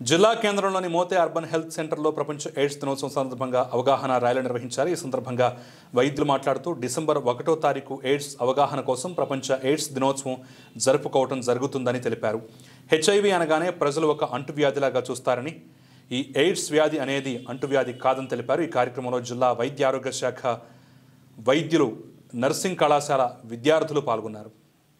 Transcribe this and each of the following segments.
జిల్లా కేంద్రంలోని Mothe urban health సెంటర్లో ప్రపంచ ఎయిడ్స్ దినోత్సవం సందర్భంగా అవగాహన ర్యాలీ నిర్వహించారు ఈ సందర్భంగా వైద్యులు మాట్లాడుతూ డిసెంబర్ ఒకటో తారీఖు ఎయిడ్స్ అవగాహన కోసం ప్రపంచ ఎయిడ్స్ దినోత్సవం జరుపుకోవడం జరుగుతుందని తెలిపారు హెచ్ఐవి అనగానే ప్రజలు ఒక అంటువ్యాధిలాగా చూస్తారని ఈ ఎయిడ్స్ వ్యాధి అనేది అంటువ్యాధి కాదని తెలిపారు ఈ కార్యక్రమంలో జిల్లా వైద్య ఆరోగ్య శాఖ వైద్యులు నర్సింగ్ కళాశాల విద్యార్థులు పాల్గొన్నారు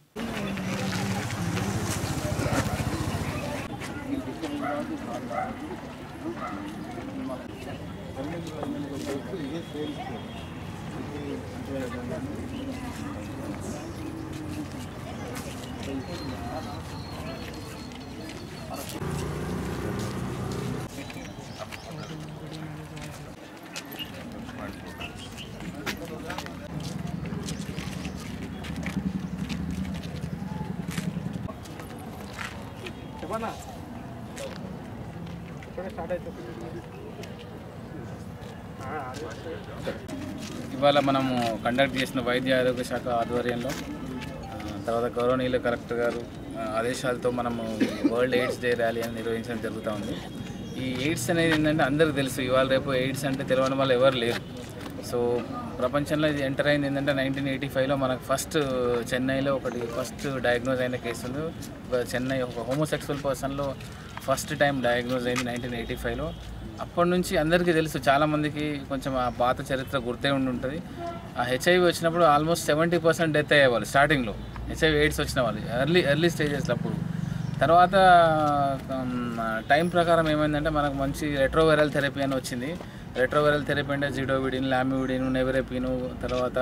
చెప్పన్నా ఇప్పుడే స్టార్ట్ అవుతుంది ఇవాళ మనము కండక్ట్ చేసిన వైద్య ఆరోగ్య శాఖ ఆధ్వర్యంలో ఆ, తర్వాత గౌరవనీయులు కలెక్టర్ గారు ఆ, ఆదేశాలతో మనము వరల్డ్ ఎయిడ్స్ డే ర్యాలీ అని నిర్వహించడం జరుగుతూ ఉంది ఈ ఎయిడ్స్ అనేది ఏంటంటే అందరికీ తెలుసు ఇవాళ రేపు ఎయిడ్స్ అంటే తెలియని వాళ్ళు ఎవరు లేరు సో ప్రపంచంలో ఇది ఎంటర్ అయింది ఏంటంటే నైన్టీన్ ఎయిటీ ఫైవ్లో మనకు ఫస్ట్ చెన్నైలో ఒకటి ఫస్ట్ డయాగ్నోజ్ అయిన కేసులు ఒక చెన్నై ఒక హోమోసెక్సువల్ పర్సన్లో ఫస్ట్ టైం డయాగ్నోజ్ అయింది నైన్టీన్ ఎయిటీ ఫైవ్లో అప్పటి నుంచి అందరికీ తెలుసు చాలామందికి కొంచెం ఆ పాత చరిత్ర గుర్తే ఉండి ఉంటుంది ఆ హెచ్ఐవి వచ్చినప్పుడు ఆల్మోస్ట్ సెవెంటీ పర్సెంట్ డెత్ అయ్యేవాళ్ళు స్టార్టింగ్లో హెచ్ఐవి ఎయిడ్స్ వచ్చిన వాళ్ళు ఎర్లీ ఎర్లీ స్టేజెస్లో అప్పుడు తర్వాత టైం ప్రకారం ఏమైందంటే మనకు మంచి రెట్రోవైరల్ థెరపీ అని వచ్చింది రెట్రోవైరల్ థెరపీ అంటే జిడోవిడిన్ లామివిడిన్ నెవరెపిన్ తర్వాత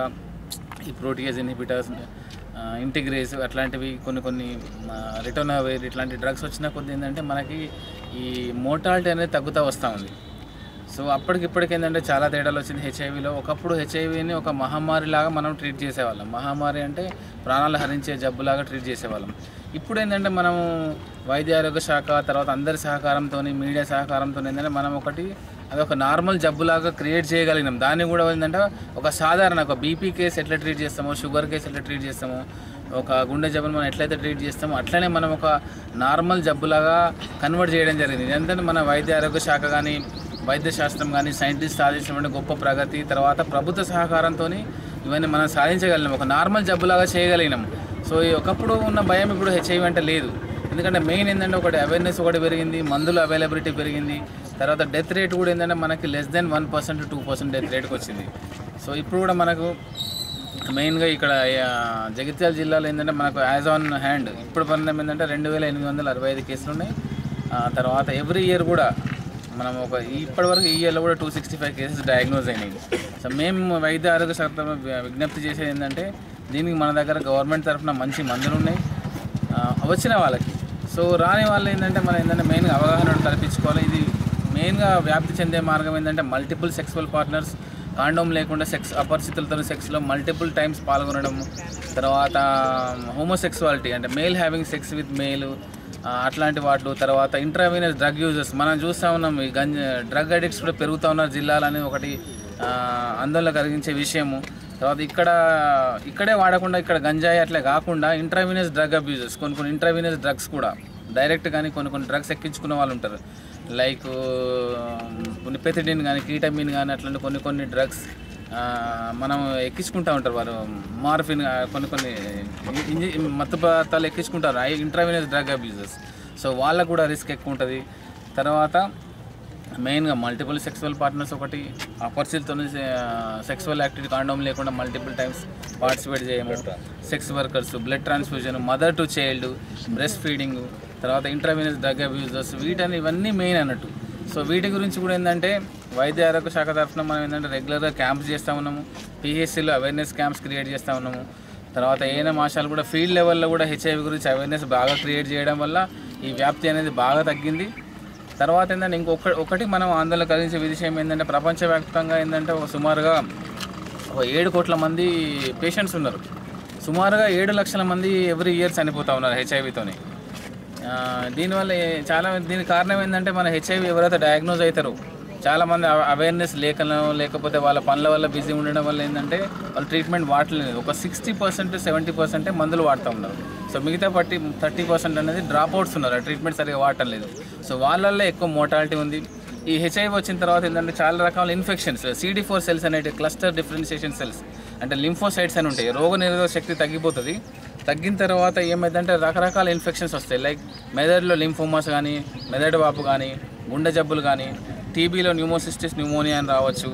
ఈ ప్రోటియేజ్ ఇన్హిబిటర్స్ ఇంటిగ్రేస్ అట్లాంటివి కొన్ని కొన్ని రిటోనావేర్ ఇట్లాంటి డ్రగ్స్ వచ్చిన కొద్ది ఏంటంటే మనకి ఈ మోటాలిటీ అనేది తగ్గుతూ వస్తూ ఉంది సో అప్పటికిప్పటికి ఏంటంటే చాలా తేడాలు వచ్చింది హెచ్ఐవిలో ఒకప్పుడు హెచ్ఐవిని ఒక మహమ్మారిలాగా మనం ట్రీట్ చేసేవాళ్ళం మహమ్మారి అంటే ప్రాణాలు హరించే జబ్బులాగా ట్రీట్ చేసేవాళ్ళం ఇప్పుడు ఏంటంటే మనం వైద్య ఆరోగ్య శాఖ తర్వాత అందరి సహకారంతో మీడియా సహకారంతో ఏంటంటే మనం ఒకటి అది ఒక నార్మల్ జబ్బులాగా క్రియేట్ చేయగలిగినాం దాన్ని కూడా ఏంటంటే ఒక సాధారణ ఒక బీపీ కేసు ఎట్లా ట్రీట్ చేస్తామో షుగర్ కేసు ఎట్లా ట్రీట్ చేస్తామో ఒక గుండె జబ్బును మనం ఎట్లయితే ట్రీట్ చేస్తామో అట్లనే మనం ఒక నార్మల్ జబ్బులాగా కన్వర్ట్ చేయడం జరిగింది ఎందుకంటే మన వైద్య ఆరోగ్య శాఖ కానీ వైద్య శాస్త్రం కానీ సైంటిస్ట్ సాధించినటువంటి గొప్ప ప్రగతి తర్వాత ప్రభుత్వ సహకారంతో ఇవన్నీ మనం సాధించగలిగినాం ఒక నార్మల్ జబ్బులాగా చేయగలిగినాం సో ఈ ఒకప్పుడు ఉన్న భయం ఇప్పుడు హెచ్ఐవి అంటే లేదు ఎందుకంటే మెయిన్ ఏంటంటే ఒకటి అవేర్నెస్ ఒకటి పెరిగింది మందుల అవైలబిలిటీ పెరిగింది తర్వాత డెత్ రేట్ కూడా ఏంటంటే మనకి less than one percent two percent death రేట్కి వచ్చింది సో ఇప్పుడు కూడా మనకు మెయిన్గా ఇక్కడ ఆ, జగిత్యాల జిల్లాలో ఏంటంటే మనకు యాజ్ ఆన్ హ్యాండ్ ఇప్పుడు పన్నెండు ఏంటంటే రెండు వేల ఎనిమిది వందల అరవై ఐదు కేసులు ఉన్నాయి ఆ, తర్వాత ఎవ్రీ ఇయర్ కూడా మనం ఒక ఇప్పటివరకు ఈ ఇయర్లో కూడా two sixty five cases diagnose అయినాయి సో మేము వైద్య ఆరోగ్య శాఖ తరఫున వి- విజ్ఞప్తి చేసేది ఏంటంటే దీనికి మన దగ్గర గవర్నమెంట్ తరఫున మంచి మందులు ఉన్నాయి ఆ, వచ్చిన వాళ్ళకి సో రాని వాళ్ళు ఏంటంటే మనం ఏంటంటే మెయిన్గా అవగాహన కల్పించుకోవాలి ఇది మెయిన్గా వ్యాప్తి చెందే మార్గం ఏంటంటే మల్టిపుల్ సెక్సువల్ పార్ట్నర్స్ కాండోమ్ లేకుండా సెక్స్ అపరిచితులతో సెక్స్లో మల్టిపుల్ టైమ్స్ పాల్గొనడం తర్వాత హోమోసెక్సువాలిటీ అంటే male having sex with male అట్లాంటి వాటిలో తర్వాత ఇంట్రావీనస్ డ్రగ్ యూజర్స్ మనం చూస్తూ ఉన్నాం ఈ గంజ డ్రగ్ అడిక్ట్స్ కూడా పెరుగుతూ ఉన్నారు జిల్లాలని ఒకటి ఆ, ఆందోళన కలిగించే విషయము తర్వాత ఇక్కడ ఇక్కడే వాడకుండా ఇక్కడ గంజాయి అట్లే కాకుండా ఇంట్రావీనస్ డ్రగ్ అబ్యూజెస్ కొన్ని కొన్ని ఇంట్రావీనస్ డ్రగ్స్ కూడా డైరెక్ట్ కానీ కొన్ని కొన్ని డ్రగ్స్ ఎక్కించుకునే వాళ్ళు ఉంటారు లైక్ కొన్ని పెథిడిన్ కానీ కీటమిన్ కానీ అట్లాంటి కొన్ని కొన్ని డ్రగ్స్ మనం ఎక్కించుకుంటూ ఉంటారు వారు మార్ఫిన్ ఆ, కొన్ని కొన్ని ఇంజి మత్తు పదార్థాలు ఎక్కించుకుంటారు I intravenous drug abuses so వాళ్ళకు కూడా రిస్క్ ఎక్కువ ఉంటుంది తర్వాత మెయిన్గా మల్టిపుల్ సెక్సువల్ పార్ట్నర్స్ ఒకటి అపరిచితులతో సెక్సువల్ యాక్టివిటీ కాండోమ్ లేకుండా మల్టిపుల్ టైమ్స్ పార్టిసిపేట్ చేయము sex workers blood transfusion mother to child breast feeding తర్వాత ఇంట్రావీనస్ డ్రగ్ అబ్యూజర్స్ వీటని ఇవన్నీ మెయిన్ అన్నట్టు సో వీటి గురించి కూడా ఏంటంటే వైద్య ఆరోగ్య శాఖ తరఫున మనం ఏంటంటే రెగ్యులర్గా క్యాంప్స్ చేస్తూ ఉన్నాము పిహెచ్సిలో అవేర్నెస్ క్యాంప్స్ క్రియేట్ చేస్తూ ఉన్నాము తర్వాత ఏఎన్ఎం ఆశాలు కూడా ఫీల్డ్ లెవెల్లో కూడా హెచ్ఐవి గురించి అవేర్నెస్ బాగా క్రియేట్ చేయడం వల్ల ఈ వ్యాప్తి అనేది బాగా తగ్గింది తర్వాత ఏంటంటే ఇంకొక ఒకటి మనం ఆందోళన కలిగించే విషయం ఏంటంటే ప్రపంచవ్యాప్తంగా ఏంటంటే ఒక సుమారుగా ఒక ఏడు కోట్ల మంది పేషెంట్స్ ఉన్నారు సుమారుగా ఏడు లక్షల మంది ఎవ్రీ ఇయర్ చనిపోతూ ఉన్నారు హెచ్ఐవితోని దీనివల్ల ఏ- చాలా దీనికి కారణం ఏంటంటే మన హెచ్ఐవి ఎవరైతే డయాగ్నోజ్ అవుతారో చాలామంది అవేర్నెస్ లేకనో లేకపోతే వాళ్ళ పనుల వల్ల బిజీ ఉండడం వల్ల ఏంటంటే వాళ్ళు ట్రీట్మెంట్ వాడలేదు ఒక సిక్స్టీ పర్సెంట్ సెవెంటీ పర్సెంటే మందులు వాడుతూ ఉన్నారు సో మిగతా పట్టి థర్టీ పర్సెంట్ అనేది డ్రాప్ అవుట్స్ ఉన్నారు ఆ ట్రీట్మెంట్ సరిగా వాడటం లేదు సో వాళ్ళల్లో ఎక్కువ మోటాలిటీ ఉంది ఈ హెచ్ఐవి వచ్చిన తర్వాత ఏంటంటే చాలా రకాల ఇన్ఫెక్షన్స్ సిడి ఫోర్ సెల్స్ అనేవి క్లస్టర్ డిఫరెన్షియేషన్ సెల్స్ అంటే లింఫోసైట్స్ అని ఉంటాయి రోగ నిరోధక శక్తి తగ్గిపోతుంది తగ్గిన తర్వాత ఏమైందంటే రకరకాల ఇన్ఫెక్షన్స్ వస్తాయి లైక్ మెదడులో లింఫోమాస్ కానీ మెదడు వాపు కానీ గుండె జబ్బులు కానీ టీబీలో న్యూమోసిస్టిస్ న్యూమోనియా అని రావచ్చు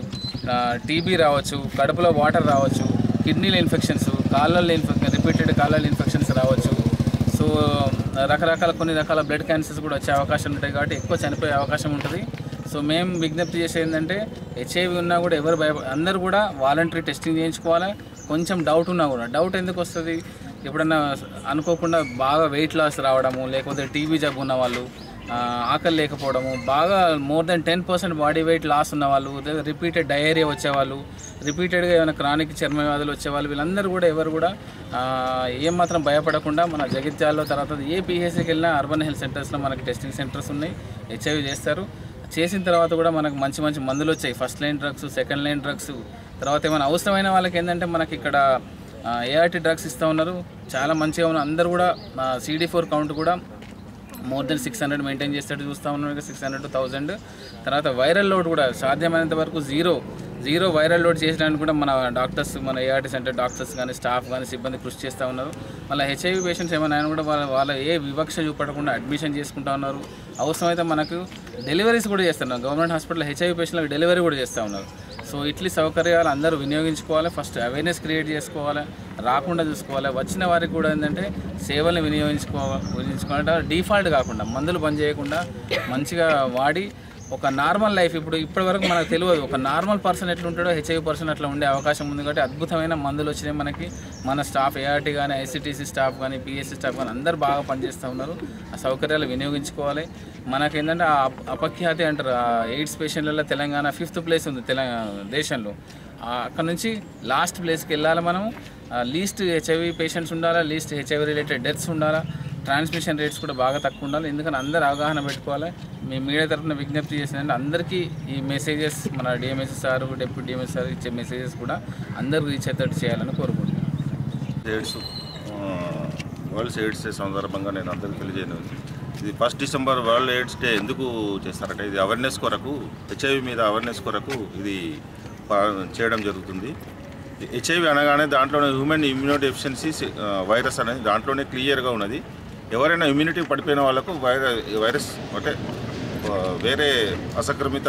టీబీ రావచ్చు కడుపులో వాటర్ రావచ్చు కిడ్నీల ఇన్ఫెక్షన్స్ కాళ్ళల్లో ఇన్ఫెక్షన్ రిపీటెడ్ కాళ్ళల్లో ఇన్ఫెక్షన్స్ రావచ్చు సో రకరకాల కొన్ని రకాల బ్లడ్ క్యాన్సర్స్ కూడా వచ్చే అవకాశం ఉంటాయి కాబట్టి ఎక్కువ చనిపోయే అవకాశం ఉంటుంది సో మేము విజ్ఞప్తి చేసేది ఏంటంటే హెచ్ఐవి ఉన్నా కూడా ఎవరు భయ అందరూ కూడా వాలంటరీ టెస్టింగ్ చేయించుకోవాలి కొంచెం డౌట్ ఉన్నా కూడా డౌట్ ఎందుకు వస్తుంది ఎప్పుడన్నా అనుకోకుండా బాగా వెయిట్ లాస్ రావడము లేకపోతే టీబీ జబ్బు ఉన్న వాళ్ళు ఆ, ఆకలి లేకపోవడము బాగా more than ten percent body weight loss ఉన్న వాళ్ళు రిపీటెడ్ డయేరియా వచ్చేవాళ్ళు రిపీటెడ్గా ఏమైనా క్రానిక్ చర్మ వ్యాధులు వచ్చేవాళ్ళు వీళ్ళందరూ కూడా ఎవరు కూడా ఆ, ఏమాత్రం భయపడకుండా మన జగిత్యాలలో తర్వాత ఏ పిహెచ్సికి వెళ్ళినా అర్బన్ హెల్త్ సెంటర్స్లో మనకి టెస్టింగ్ సెంటర్స్ ఉన్నాయి హెచ్ఐవి చేస్తారు చేసిన తర్వాత కూడా మనకు మంచి మంచి మందులు వచ్చాయి first line drugs second line drugs తర్వాత ఏమైనా అవసరమైన వాళ్ళకి ఏంటంటే మనకి ఇక్కడ ఏఆర్టీ డ్రగ్స్ ఇస్తూ ఉన్నారు చాలా మంచిగా ఉన్నారు అందరూ కూడా సిడి ఫోర్ కౌంట్ కూడా more than six hundred maintain చేసేటట్టు చూస్తూ ఉన్నాం సిక్స్ హండ్రెడ్ టు థౌజండ్ తర్వాత వైరల్ లోడ్ కూడా సాధ్యమైనంత వరకు జీరో జీరో వైరల్ లోడ్ చేసడానికి కూడా మన డాక్టర్స్ మన ఏఆర్టీ సెంటర్ డాక్టర్స్ కానీ స్టాఫ్ కానీ సిబ్బంది కృషి చేస్తూ ఉన్నారు మళ్ళీ హెచ్ఐవి పేషెంట్స్ ఏమైనా ఆయన కూడా వాళ్ళ వాళ్ళ ఏ వివక్ష చూపడకుండా అడ్మిషన్ చేసుకుంటా ఉన్నారు అవసరమైతే మనకు డెలివరీస్ కూడా చేస్తున్నారు గవర్నమెంట్ హాస్పిటల్ హెచ్ఐవి పేషెంట్లకు డెలివరీ కూడా చేస్తూ ఉన్నారు సో ఇట్లీ సౌకర్యాలు అందరూ వినియోగించుకోవాలి ఫస్ట్ అవేర్నెస్ క్రియేట్ చేసుకోవాలి రాకుండా చూసుకోవాలి వచ్చిన వారికి కూడా ఏంటంటే సేవల్ని వినియోగించుకో వినియోగించుకోవాలంటే డిఫాల్ట్ కాకుండా మందులు బంద్ చేయకుండా మంచిగా వాడి ఒక నార్మల్ లైఫ్ ఇప్పుడు ఇప్పటి వరకు మనకు తెలియదు ఒక నార్మల్ పర్సన్ ఎట్లా ఉంటాడో హెచ్ఐవి పర్సన్ అట్లా ఉండే అవకాశం ఉంది కాబట్టి అద్భుతమైన మందులు వచ్చినాయి మనకి మన స్టాఫ్ ఏఆర్టీ కానీ ఐసీటీసీ స్టాఫ్ కానీ పిఎస్సీ స్టాఫ్ కానీ అందరూ బాగా పనిచేస్తూ ఉన్నారు ఆ సౌకర్యాలు వినియోగించుకోవాలి మనకేంటంటే ఆ అప- అపఖ్యాతి అంటారు ఆ ఎయిడ్స్ పేషెంట్లలో తెలంగాణ ఫిఫ్త్ ప్లేస్ ఉంది తెలంగాణ దేశంలో ఆ అక్కడ నుంచి లాస్ట్ ప్లేస్కి వెళ్ళాలి మనం లీస్ట్ హెచ్ఐవి పేషెంట్స్ ఉండాలా లీస్ట్ హెచ్ఐవి రిలేటెడ్ డెత్స్ ఉండాలా ట్రాన్స్మిషన్ రేట్స్ కూడా బాగా తక్కువ ఉండాలి ఎందుకంటే అందరూ అవగాహన పెట్టుకోవాలి మీ మీడియా తరఫున విజ్ఞప్తి చేసిందంటే అందరికీ ఈ మెసేజెస్ మన DMS sir deputy DMS sir ఇచ్చే మెసేజెస్ కూడా అందరికీ రీచ్ అయ్యేటట్టు చేయాలని కోరుకుంటున్నాను ఎయిడ్స్ ఆ, వరల్డ్ ఎయిడ్స్ డే సందర్భంగా నేను అందరికీ తెలియజేయను ఇది first December world AIDS day ఎందుకు చేస్తారంటే ఇది అవేర్నెస్ కొరకు హెచ్ఐవి మీద అవేర్నెస్ కొరకు ఇది పా- చేయడం జరుగుతుంది హెచ్ఐవి అనగానే దాంట్లోనే హ్యూమన్ ఇమ్యూనో డెఫిషియన్సీ వైరస్ అనేది దాంట్లోనే క్లియర్గా ఉన్నది ఎవరైనా ఇమ్యూనిటీ పడిపోయిన వాళ్ళకు వైరస్ వైరస్ అంటే ఆ, వేరే అసంక్రమిత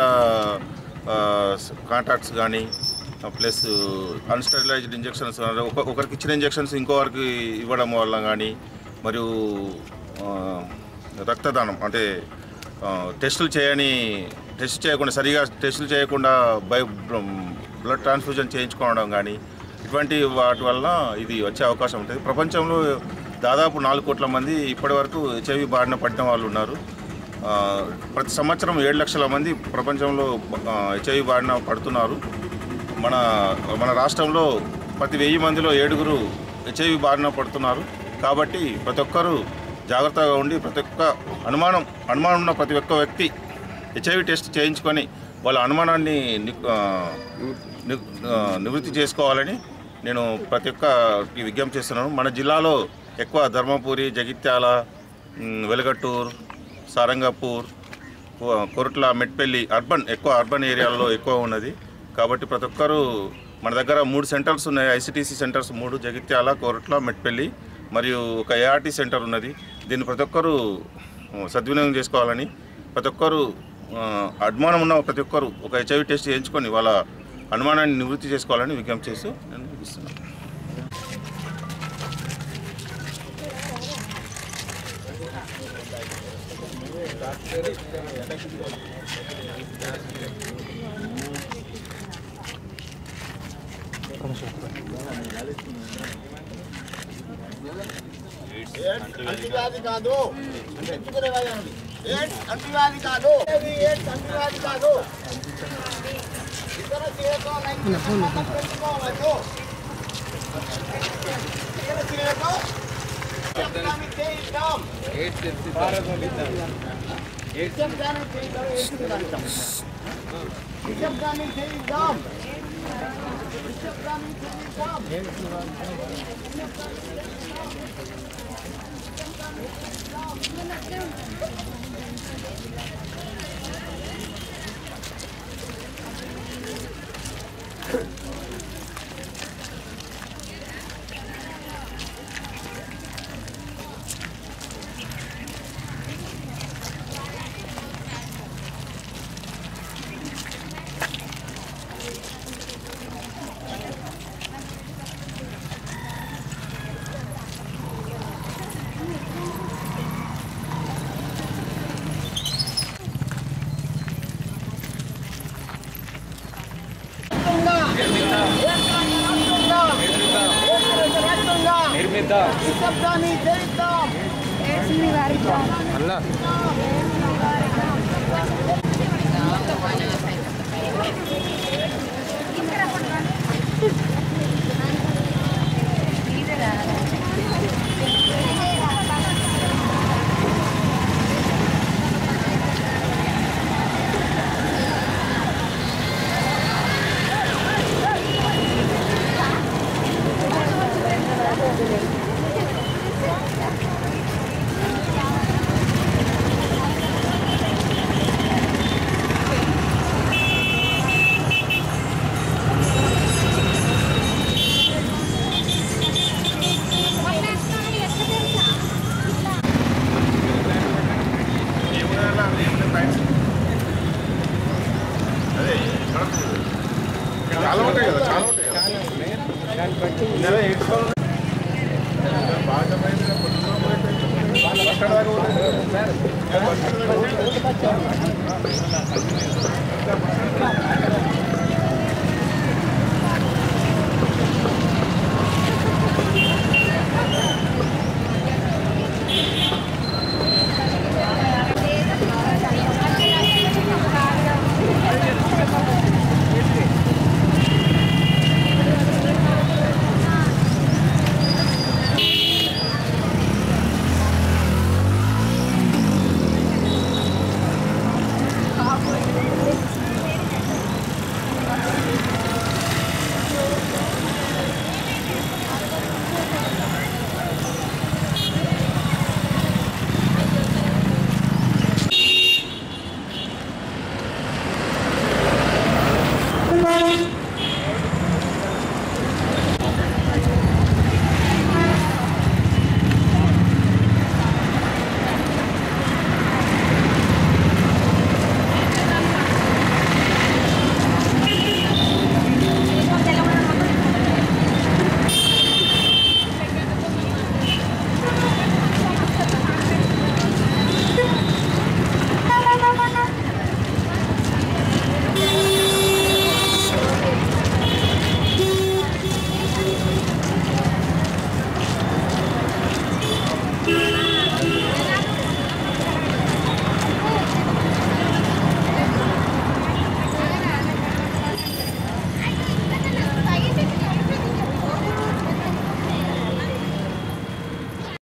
కాంటాక్ట్స్ కానీ ప్లస్ అన్స్టెరిలైజ్డ్ ఇంజెక్షన్స్ ఒక- ఒకరికి ఇచ్చిన ఇంజెక్షన్స్ ఇంకోరికి ఇవ్వడం వల్ల కానీ మరియు ఆ, రక్తదానం అంటే ఆ, టెస్టులు చేయని టెస్ట్ చేయకుండా సరిగా టెస్టులు చేయకుండా బై బ్లడ్ ట్రాన్స్ఫ్యూజన్ చేయించుకోవడం కానీ ఇటువంటి వాటి వల్ల ఇది వచ్చే అవకాశం ఉంటుంది ప్రపంచంలో దాదాపు నాలుగు కోట్ల మంది ఇప్పటివరకు హెచ్ఐవి బారిన పడిన వాళ్ళు ఉన్నారు ఆ, ప్రతి సంవత్సరం ఏడు లక్షల మంది ప్రపంచంలో హెచ్ఐవి బారిన పడుతున్నారు మన మన రాష్ట్రంలో ప్రతి వెయ్యి మందిలో ఏడుగురు హెచ్ఐవి బారిన పడుతున్నారు కాబట్టి ప్రతి ఒక్కరూ జాగ్రత్తగా ఉండి ప్రతి ఒక్క అనుమానం అనుమానం ఉన్న ప్రతి ఒక్క వ్యక్తి హెచ్ఐవి టెస్ట్ చేయించుకొని వాళ్ళ అనుమానాన్ని ని- ఆ, ని- ఆ, నివృత్తి చేసుకోవాలని నేను ప్రతి ఒక్కరికి విజ్ఞప్తి చేస్తున్నాను మన జిల్లాలో ఎక్కువ ధర్మపురి జగిత్యాల ఉమ్, వెలగట్టూర్ సారంగపూర్ కొ- కొరట్ల మెట్పల్లి అర్బన్ ఎక్కువ అర్బన్ ఏరియాలో ఎక్కువ ఉన్నది కాబట్టి ప్రతి ఒక్కరూ మన దగ్గర మూడు సెంటర్స్ ఉన్నాయి ఐసిటీసీ సెంటర్స్ మూడు జగిత్యాల కొరట్ల మెట్పల్లి మరియు ఒక ఏఆర్టీ సెంటర్ ఉన్నది దీన్ని ప్రతి ఒక్కరూ ఆ, సద్వినియోగం చేసుకోవాలని ప్రతి ఒక్కరూ ఆ, అనుమానం ఉన్న ప్రతి ఒక్కరు ఒక హెచ్ఐవి టెస్ట్ చేయించుకొని వాళ్ళ అనుమానాన్ని నివృత్తి చేసుకోవాలని విజ్ఞప్తి చేస్తూ నేను ముగిస్తున్నాను అంటువ్యాధి కాదు ఎత్తుకునే వ్యాధి. ఎయిడ్స్ అంటువ్యాధి కాదు ఇది ఎయిడ్స్ అంటువ్యాధి కాదు ఇతర స్త్రీలతో లైంగిక సంబంధం పెంచుకోవద్దు ఇతర స్త్రీలతో చెప్తానికి చేయిద్దాం చెప్తానికి చేయిద్దాం ఎయిడ్స్ అంటాం నిశ్శబ్దాన్ని చేయిద్దాం నిశ్శబ్దాన్ని చేయిద్దాం నిశ్శబ్దాన్ని చేయిద్దాం ఏడ్స్ నివారిద్దాం